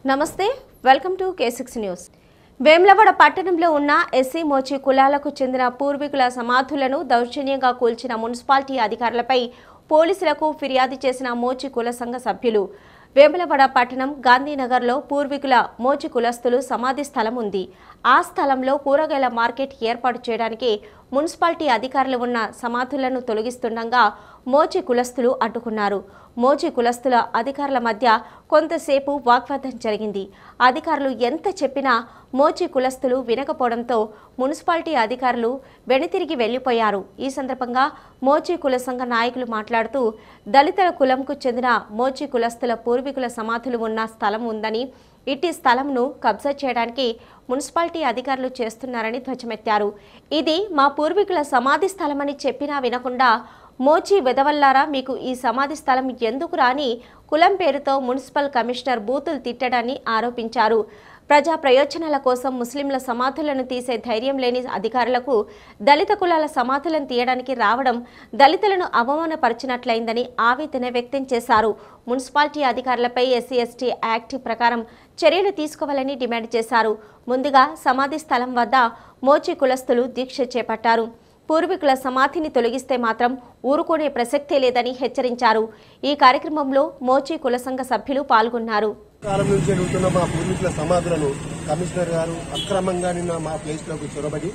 నమస్తే welcome to K six news Vemulawada పట్టణంలో ఉన్న ఎస్సీ మోచి కులాలకు చెందిన పూర్వీకుల సమాధులను దౌర్జన్యంగా కూల్చిన మున్సిపాలిటీ అధికారులపై పోలీసులకు ఫిర్యాదు చేసిన మోచి కుల సంఘ సభ్యులు వేములవాడ పట్టణం గాంధీనగర్లో పూర్వీకుల మోచి కులస్తులు సమాధి స్థలం ఉంది ఆ స్థలంలో కూరగాయల మార్కెట్ ఏర్పాటు చేయడానికి మున్సిపాలిటీ అధికారులు ఉన్న సమాధులను తొలగిస్తుండగా మోచి కులస్తులు అడ్డుకున్నారు మోచి కులస్తుల అధికారుల మధ్య కొంతసేపు వాగ్వాదం జరిగింది అధికారులు ఎంత చెప్పినా మోచి కులస్తులు వినకపోవడంతో మున్సిపాలిటీ అధికారులు వెనుతిరిగి వెళ్లిపోయారు ఈ సందర్భంగా మోచి కుల సంఘ నాయకులు మాట్లాడుతూ దళితుల కులంకు చెందిన మోచి కులస్తుల పూర్వీకుల సమాధులు ఉన్న స్థలం ఉందని ఇట్టి స్థలంను కబ్జా చేయడానికి మున్సిపాలిటీ అధికారులు చేస్తున్నారని ధ్వజమెత్తారు ఇది మా పూర్వీకుల సమాధి స్థలమని చెప్పినా వినకుండా మోచి వెదవల్లారా మీకు ఈ సమాధి స్థలం ఎందుకు రాని కులం పేరుతో మున్సిపల్ కమిషనర్ బూతులు తిట్టడాన్ని ఆరోపించారు ప్రజా ప్రయోజనాల కోసం ముస్లింల సమాధులను తీసే ధైర్యం లేని అధికారులకు దళిత కులాల సమాధులను తీయడానికి రావడం దళితులను అవమానపరిచినట్లయిందని ఆవేదన వ్యక్తం చేశారు మున్సిపాలిటీ అధికారులపై ఎస్సీ ఎస్టీ యాక్ట్ ప్రకారం చర్యలు తీసుకోవాలని డిమాండ్ చేశారు ముందుగా సమాధి స్థలం వద్ద మోచి కులస్తులు దీక్ష చేపట్టారు పూర్వీకుల సమాధిని తొలగిస్తే మాత్రం ఊరుకునే ప్రసక్తే లేదని హెచ్చరించారు ఈ కార్యక్రమంలో మోచి కుల సంఘ సభ్యులు పాల్గొన్నారు కాలం నుంచి ఉంటున్న మా పూర్వీకుల సమాధులను కమిషనర్ గారు అక్రమంగా నిన్న మా ప్లేస్ లోకి చొరబడి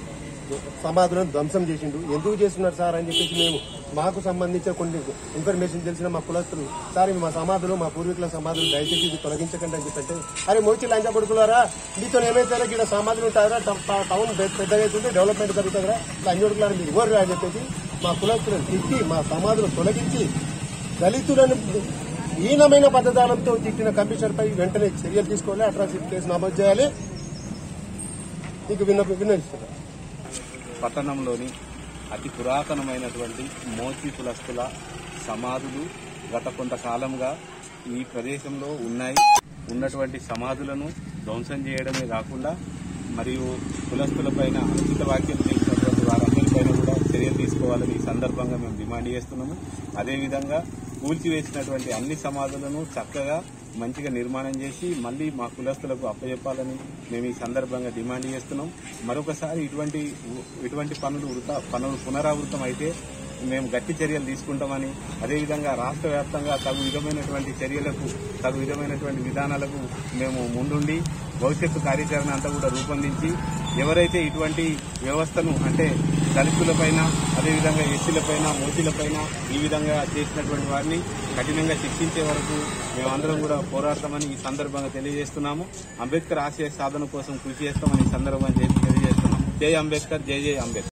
సమాధులను ధ్వంసం చేసిండు ఎందుకు చేస్తున్నారు సార్ అని చెప్పేసి మేము మాకు సంబంధించిన కొన్ని ఇన్ఫర్మేషన్ తెలిసిన మా కులస్తులు సార్ ఇవి మా సమాధులు మా పూర్వీకుల సమాధులు దయచేసి ఇది తొలగించకండి అని చెప్పంటే అరే మోచి లంచ కొడుకులారా మీతో ఏమైతే ఇక్కడ సమాధులు ఉంటారా టౌన్ పెద్దగా అవుతుంది డెవలప్మెంట్ జరుగుతుందిరా లంజోడుకులారా మీరు ఇవ్వరు అని చెప్పేసి మా కులస్తులను తిట్టి మా సమాధులను తొలగించి దళితులను హీనమైన పద్ధతాలతో తిట్టిన కమిషనర్ పై వెంటనే చర్యలు తీసుకోవాలి అట్రాసిటీ కేసు నమోదు చేయాలి నీకు విన్న విన్నవిస్తున్నా పట్టణంలోని అతి పురాతనమైనటువంటి మోచి కులస్తుల సమాధులు గత కొంతకాలంగా ఈ ప్రదేశంలో ఉన్నాయి ఉన్నటువంటి సమాధులను ధ్వంసం చేయడమే కాకుండా మరియు కులస్తులపైన అనుచిత వ్యాఖ్యలు చేసినటువంటి వారందరిపైన కూడా చర్యలు తీసుకోవాలని ఈ సందర్భంగా మేము డిమాండ్ చేస్తున్నాము అదేవిధంగా కూల్చివేసినటువంటి అన్ని సమాధులను చక్కగా మంచిగా నిర్మాణం చేసి మళ్ళీ మా కులస్తులకు అప్పచెప్పాలని మేము ఈ సందర్భంగా డిమాండ్ చేస్తున్నాం మరొకసారి ఇటువంటి ఇటువంటి పనులు వృత పనులు పునరావృతం అయితే మేము గట్టి చర్యలు తీసుకుంటామని అదేవిధంగా రాష్ట్ర వ్యాప్తంగా తగు విధమైనటువంటి చర్యలకు తగు విధమైనటువంటి విధానాలకు మేము ముందుండి భవిష్యత్తు కార్యాచరణ అంతా కూడా రూపొందించి ఎవరైతే ఇటువంటి వ్యవస్థను అంటే దళితులపైన అదేవిధంగా ఎస్సీలపైన మోసీలపైన ఈ విధంగా చేసినటువంటి వారిని కఠినంగా శిక్షించే వరకు మేమందరం కూడా పోరాడతామని ఈ సందర్భంగా తెలియజేస్తున్నాము అంబేద్కర్ ఆశయ సాధన కోసం కృషి చేస్తామని ఈ సందర్భంగా తెలియజేస్తున్నాం జై అంబేద్కర్ జై జై అంబేద్కర్